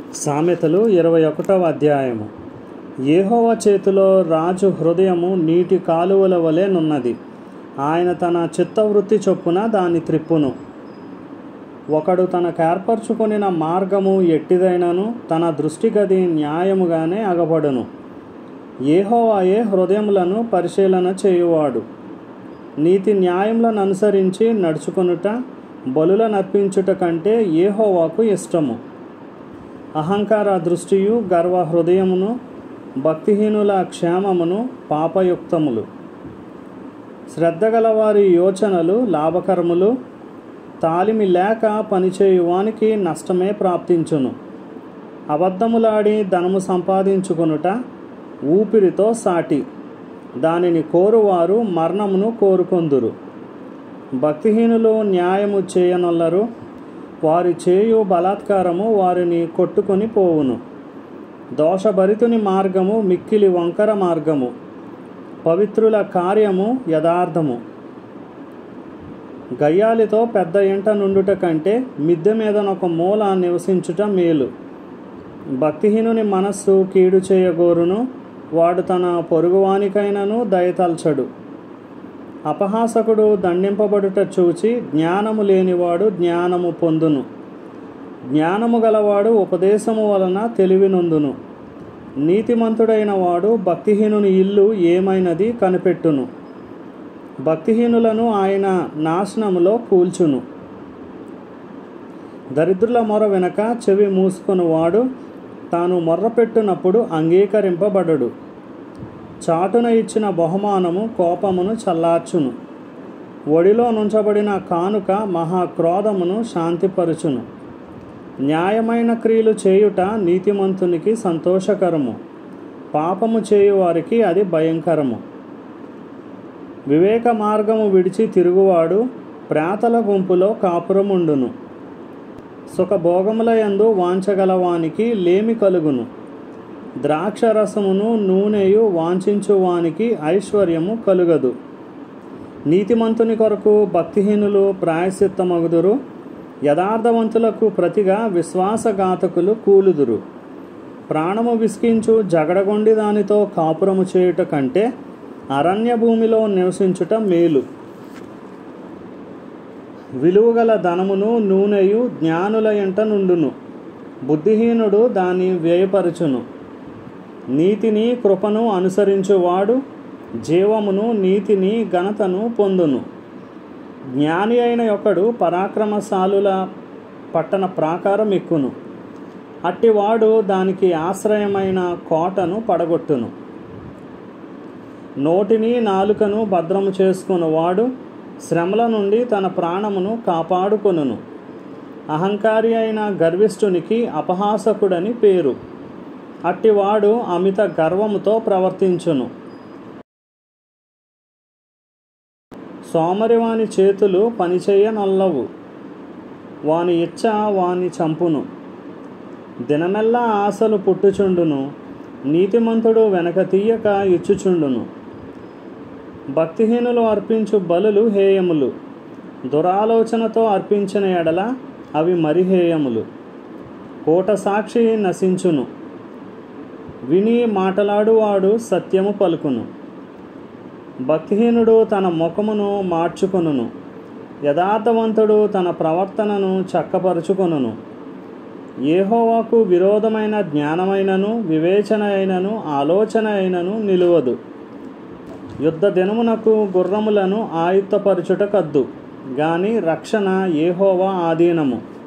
సామెతలు ఇరవై ఒకటవ అధ్యాయము యెహోవా చేతిలో రాజు హృదయము నీటి కాలువల వలె నున్నది ఆయన తన చిత్తవృత్తి చొప్పున దాన్ని త్రిప్పును ఒకడు తనకు ఏర్పరచుకొనిన మార్గము ఎట్టిదైనను తన దృష్టిగది న్యాయముగానే అగబడును ఏహోవాయే హృదయములను పరిశీలన చేయువాడు నీతి న్యాయములను అనుసరించి నడుచుకొనుట బలులను అర్పించుట కంటే ఏహోవాకు ఇష్టము అహంకార దృష్టియు గర్వ హృదయమును భక్తిహీనుల క్షేమమును పాపయుక్తములు శ్రద్ధగలవారి యోచనలు లాభకరములు తాలిమి లేక పనిచేయువానికి నష్టమే ప్రాప్తించును అబద్ధములాడి ధనము సంపాదించుకొనుట ఊపిరితో సాటి దానిని కోరువారు మరణమును కోరుకొందురు భక్తిహీనులు న్యాయము చేయనొల్లరు వారి చేయు బలాత్కారము వారిని కొట్టుకొని పోవును దోషభరితుని మార్గము మిక్కిలి వంకర మార్గము పవిత్రుల కార్యము యథార్థము గయ్యాలితో పెద్ద ఇంట నుండుట కంటే మిద్దె మీదనొక మూల నివసించుట మేలు భక్తిహీనుని మనస్సు కీడు చేయగోరును వాడు తన పొరుగువానికైనను దయతల్చడు అపహాసకుడు దండింపబడుట చూచి జ్ఞానము లేనివాడు జ్ఞానము పొందును జ్ఞానము గలవాడు ఉపదేశము వలన తెలివినొందును నీతిమంతుడైన వాడు భక్తిహీనుని ఇల్లు ఏమైనది కనిపెట్టును భక్తిహీనులను ఆయన నాశనములో కూల్చును దరిద్రుల మొర వెనక చెవి మూసుకొనువాడు తాను మొర్రపెట్టునప్పుడు అంగీకరింపబడడు చాటున ఇచ్చిన బహుమానము కోపమును చల్లార్చును ఒడిలో నుంచబడిన కానుక మహాక్రోధమును శాంతిపరుచును న్యాయమైన క్రియలు చేయుట నీతిమంతునికి సంతోషకరము పాపము చేయువారికి అది భయంకరము వివేక మార్గము విడిచి తిరుగువాడు ప్రేతల గుంపులో కాపురముండును సుఖభోగముల యందు వాంచగలవానికి లేమి కలుగును ద్రాక్షరసమును నూనెయు వాంఛించువానికి ఐశ్వర్యము కలుగదు నీతిమంతుని కొరకు భక్తిహీనులు ప్రాయశ్చిత్తమగుదురు యథార్థవంతులకు ప్రతిగా విశ్వాసఘాతకులు కూలుదురు ప్రాణము విసికించు జగడగొండి దానితో కాపురము చేయుట కంటే అరణ్య భూమిలో నివసించుట మేలు విలువగల ధనమును నూనెయు జ్ఞానుల ఎంట నుండును బుద్ధిహీనుడు దాన్ని వ్యయపరచును నీతిని కృపను అనుసరించువాడు జీవమును నీతిని ఘనతను పొందును జ్ఞాని అయిన ఒకడు పరాక్రమశాలుల పట్టణ ప్రాకారం ఎక్కును అట్టివాడు దానికి ఆశ్రయమైన కోటను పడగొట్టును నోటిని నాలుకను భద్రము చేసుకున్నవాడు శ్రమల నుండి తన ప్రాణమును కాపాడుకొనును అహంకారి అయిన గర్విష్ఠునికి అపహాసకుడని పేరు అట్టివాడు అమిత గర్వముతో ప్రవర్తించును సోమరివాని చేతులు పనిచేయనొల్లవు వాని ఇచ్చ వాని చంపును దినమెల్లా ఆశలు పుట్టుచుండును నీతిమంతుడు వెనక తీయక ఇచ్చుచుండును భక్తిహీనులు అర్పించు బలులు హేయములు దురాలోచనతో అర్పించిన ఎడల అవి మరి హేయములు కోట సాక్షి నశించును విని మాటలాడువాడు సత్యము పలుకును భక్తిహీనుడు తన ముఖమును మార్చుకొనును యథార్థవంతుడు తన ప్రవర్తనను చక్కపరుచుకొనును ఏహోవాకు విరోధమైన జ్ఞానమైనను వివేచన అయినను ఆలోచన అయినను నిలువదు యుద్ధ దినమునకు గుర్రములను ఆయుత్తపరచుట కద్దు గాని రక్షణ ఏహోవా ఆధీనము